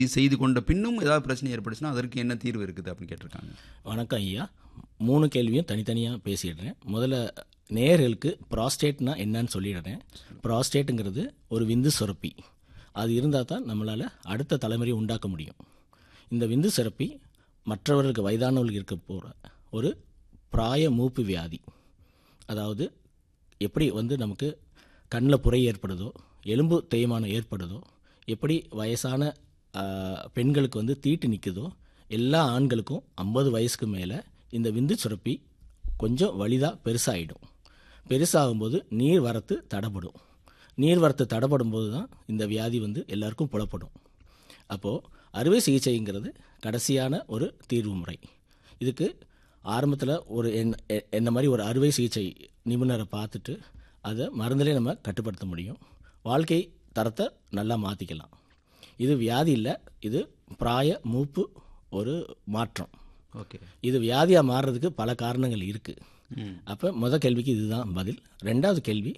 செய்து கொண்ட பின்னும் ஏதாவது பிரச்சனை ஏற்பட்டுச்சுன்னா அதற்கு என்ன தீர்வு இருக்குது அப்படின்னு கேட்டிருக்காங்க வணக்கம் ஐயா மூணு கேள்வியும் தனித்தனியாக பேசிடுறேன் முதல்ல நேயர்களுக்கு ப்ராஸ்டேட்னா என்னன்னு சொல்லிடுறேன் ப்ராஸ்டேட்டுங்கிறது ஒரு விந்து சுரப்பி அது இருந்தால் தான் நம்மளால் அடுத்த தலைமுறையை உண்டாக்க முடியும் இந்த விந்து சுரப்பி மற்றவர்களுக்கு வயதானவர்களுக்கு இருக்க போகிற ஒரு பிராய மூப்பு வியாதி அதாவது எப்படி வந்து நமக்கு கண்ணில் புரை ஏற்படுதோ எலும்பு தேய்மானம் ஏற்படுதோ எப்படி வயசான ஆ, பெண்களுக்கு வந்து தீட்டு நிற்குதோ எல்லா ஆண்களுக்கும் ஐம்பது வயசுக்கு மேலே இந்த விந்து சுரப்பி கொஞ்சம் வலிதாக பெருசாகிடும் பெருசாகும்போது நீர் வரத்து தடைப்படும் நீர் வரத்து தடைப்படும் போது தான் இந்த வியாதி வந்து எல்லாருக்கும் புலப்படும் அப்போது அறுவை சிகிச்சைங்கிறது கடைசியான ஒரு தீர்வு முறை இதுக்கு ஆரம்பத்தில் ஒரு என் எ- என்ன மாதிரி ஒரு அறுவை சிகிச்சை நிபுணரை பார்த்துட்டு அதை மருந்திலே நம்ம கட்டுப்படுத்த முடியும் வாழ்க்கை தரத்தை நல்லா மாற்றிக்கலாம் இது வியாதி இல்லை இது பிராய மூப்பு ஒரு மாற்றம் ஓகே இது வியாதியாக மாறுறதுக்கு பல காரணங்கள் இருக்குது ம் அப்போ முத கேள்விக்கு இதுதான் பதில் ரெண்டாவது கேள்வி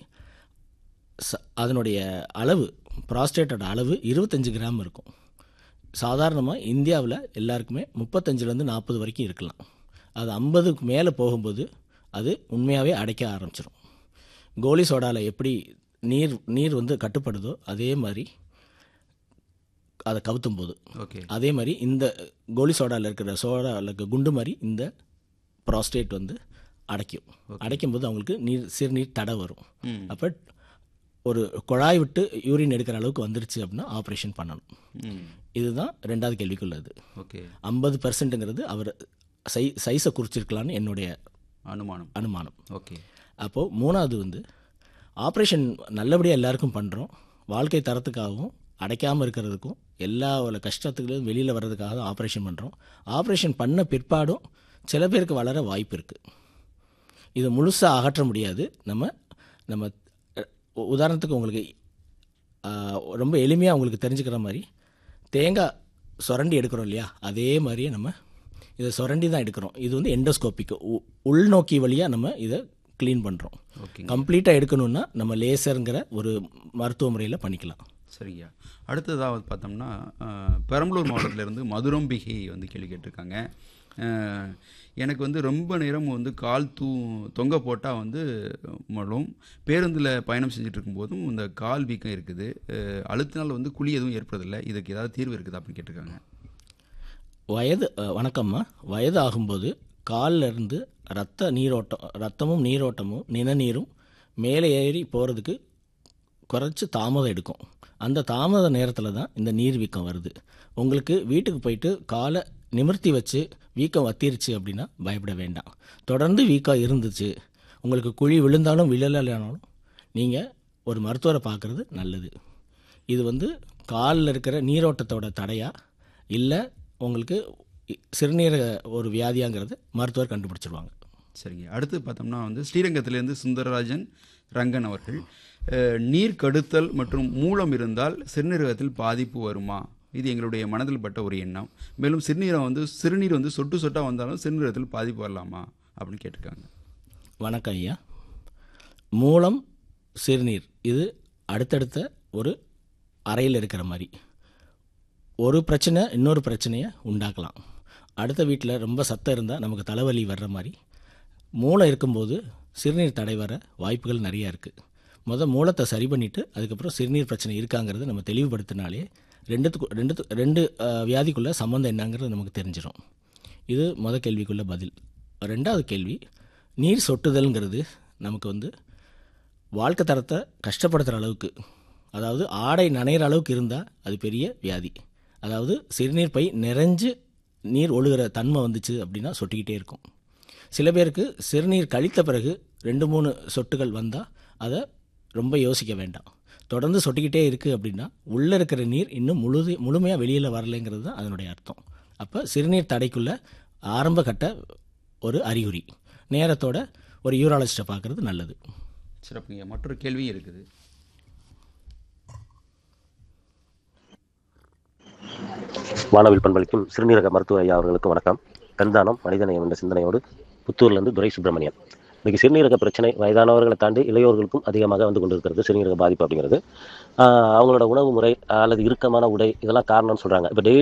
ச அதனுடைய அளவு ப்ராஸ்டேட்டோட அளவு இருபத்தஞ்சு கிராம் இருக்கும் சாதாரணமாக இந்தியாவில் எல்லாருக்குமே முப்பத்தஞ்சுலேருந்து நாற்பது வரைக்கும் இருக்கலாம் அது ஐம்பதுக்கு மேலே போகும்போது அது உண்மையாகவே அடைக்க ஆரம்பிச்சிடும் கோலி சோடாவில் எப்படி நீர் நீர் வந்து கட்டுப்படுதோ அதே மாதிரி அதை கவுத்தும் போது ஓகே அதே மாதிரி இந்த கோலி சோடாவில் இருக்கிற சோடாவில் இருக்க குண்டு மாதிரி இந்த ப்ராஸ்டேட் வந்து அடைக்கும் அடைக்கும் போது அவங்களுக்கு நீர் சிறுநீர் தடை வரும் ம் அப்போ ஒரு குழாய் விட்டு யூரின் எடுக்கிற அளவுக்கு வந்துருச்சு அப்படின்னா ஆப்ரேஷன் பண்ணணும் ம் இதுதான் ரெண்டாவது கேள்விக்குள்ளது ஓகே ஐம்பது பர்சன்ட்டுங்கிறது அவர் சை சைஸை குறிச்சிருக்கலான்னு என்னுடைய அனுமானம் அனுமானம் ஓகே அப்போது மூணாவது வந்து ஆப்ரேஷன் நல்லபடியாக எல்லாருக்கும் பண்ணுறோம் வாழ்க்கை தரத்துக்காகவும் அடைக்காமல் இருக்கிறதுக்கும் எல்லா ஒரு கஷ்டத்துக்கும் வெளியில் வர்றதுக்காக தான் ஆப்ரேஷன் பண்ணுறோம் ஆப்ரேஷன் பண்ண பிற்பாடும் சில பேருக்கு வளர வாய்ப்பு இருக்குது இது முழுசாக அகற்ற முடியாது நம்ம நம்ம அஹ், உ- உதாரணத்துக்கு உங்களுக்கு ஆஹ், ரொம்ப எளிமையாக உங்களுக்கு தெரிஞ்சுக்கிற மாதிரி தேங்காய் சுரண்டி எடுக்கிறோம் இல்லையா அதே மாதிரியே நம்ம இதை சுரண்டி தான் எடுக்கிறோம் இது வந்து எண்டோஸ்கோப்பிக் உள்நோக்கி வழியாக நம்ம இதை க்ளீன் பண்ணுறோம் ஓகே கம்ப்ளீட்டாக எடுக்கணும்னா நம்ம லேசருங்கிற ஒரு மருத்துவ முறையில் பண்ணிக்கலாம் சரிங்க அடுத்ததாக பார்த்தோம்னா அஹ், பெரம்பலூர் மாவட்டத்திலேருந்து மதுரம்பிகை வந்து கேள்வி கேட்டிருக்காங்க அஹ், எனக்கு வந்து ரொம்ப நேரம் வந்து கால் தூ தொங்க போட்டால் வந்து மழும் பேருந்தில் பயணம் செஞ்சுட்டு இருக்கும்போதும் இந்த கால் வீக்கம் இருக்குது அஹ், அழுத்தினால் வந்து குழி எதுவும் ஏற்படுறதில்லை இதுக்கு ஏதாவது தீர்வு இருக்குதா அப்படின்னு கேட்டிருக்காங்க வயது அஹ், வணக்கம்மா வயது ஆகும்போது கால்ல இருந்து ரத்த நீரோட்டம் ரத்தமும் நீரோட்டமும் நிணநீரும் மேலே ஏறி போகிறதுக்கு குறைச்சி தாமதம் எடுக்கும் அந்த தாமத நேரத்தில் தான் இந்த நீர் வீக்கம் வருது உங்களுக்கு வீட்டுக்கு போயிட்டு காலை நிமிர்த்தி வச்சு வீக்கம் வத்திருச்சு அப்படின்னா பயப்பட வேண்டாம் தொடர்ந்து வீக்கம் இருந்துச்சு உங்களுக்கு குழி விழுந்தாலும் விழலைனாலும் நீங்கள் ஒரு மருத்துவரை பார்க்குறது நல்லது இது வந்து காலில் இருக்கிற நீரோட்டத்தோட தடையா இல்லை உங்களுக்கு இ- சிறுநீரக ஒரு வியாதியாங்கிறது மருத்துவர் கண்டுபிடிச்சிருவாங்க சரிங்க அடுத்து பார்த்தோம்னா வந்து ஸ்ரீரங்கத்திலேருந்து சுந்தரராஜன் ரங்கன் அவர்கள் அஹ், நீர் கடுத்தல் மற்றும் மூலம் இருந்தால் சிறுநீரகத்தில் பாதிப்பு வருமா இது எங்களுடைய மனதில் பட்ட ஒரு எண்ணம் மேலும் சிறுநீரம் வந்து சிறுநீர் வந்து சொட்டு சொட்டாக வந்தாலும் சிறுநீரகத்தில் பாதிப்பு வரலாமா அப்படின்னு கேட்டிருக்காங்க வணக்கம் ஐயா மூலம் சிறுநீர் இது அடுத்தடுத்த ஒரு அறையில் இருக்கிற மாதிரி ஒரு பிரச்சனை இன்னொரு பிரச்சனையை உண்டாக்கலாம் அடுத்த வீட்டில் ரொம்ப சத்தம் இருந்தால் நமக்கு தலைவலி வர்ற மாதிரி மூளை இருக்கும்போது சிறுநீர் தடை வர வாய்ப்புகள் நிறையா இருக்குது முத மூலத்தை சரி பண்ணிவிட்டு அதுக்கப்புறம் சிறுநீர் பிரச்சனை இருக்காங்கிறத நம்ம தெளிவுபடுத்தினாலே ரெண்டுத்துக்கு ரெண்டு ரெண்டு அஹ், வியாதிக்குள்ள சம்மந்தம் என்னங்கிறது நமக்கு தெரிஞ்சிடும் இது முத கேள்விக்குள்ள பதில் ரெண்டாவது கேள்வி நீர் சொட்டுதல்ங்கிறது நமக்கு வந்து வாழ்க்கை தரத்தை கஷ்டப்படுத்துகிற அளவுக்கு அதாவது ஆடை நனைகிற அளவுக்கு இருந்தால் அது பெரிய வியாதி அதாவது சிறுநீர் பை நிறைஞ்சு நீர் ஒழுகிற தன்மை வந்துச்சு அப்படின்னா சொட்டிக்கிட்டே இருக்கும் சில பேருக்கு சிறுநீர் கழித்த பிறகு ரெண்டு மூணு சொட்டுகள் வந்தால் அதை ரொம்ப யோசிக்க வேண்டாம் தொடர்ந்து சொட்டிக்கிட்டே இருக்குது அப்படின்னா உள்ளே இருக்கிற நீர் இன்னும் முழுது முழுமையாக வெளியில் வரலைங்கிறது தான் அதனுடைய அர்த்தம் அப்போ சிறுநீர் தடைக்குள்ள ஆரம்ப கட்ட ஒரு அறிகுறி நேரத்தோட ஒரு யூராலஜிஸ்ட்டை பார்க்குறது நல்லது சிறப்புங்க மற்றொரு கேள்வியும் இருக்குது வானவில் பண்பளிக்கும் சிறுநீரக மருத்துவ ஐயா அவர்களுக்கு வணக்கம் கண்தானம் மனிதநேயம் என்ற சிந்தனையோடு புத்தூர்லேருந்து துரை சுப்பிரமணியன் இன்னைக்கு சிறுநீரக பிரச்சனை வயதானவர்களை தாண்டி இளையோர்களுக்கும் அதிகமாக வந்து கொண்டிருக்கிறது சிறுநீரக பாதிப்பு அப்படிங்கிறது ஆஹ் அவங்களோட உணவு முறை அல்லது இறுக்கமான உடை இதெல்லாம் காரணம்னு சொல்கிறாங்க இப்போ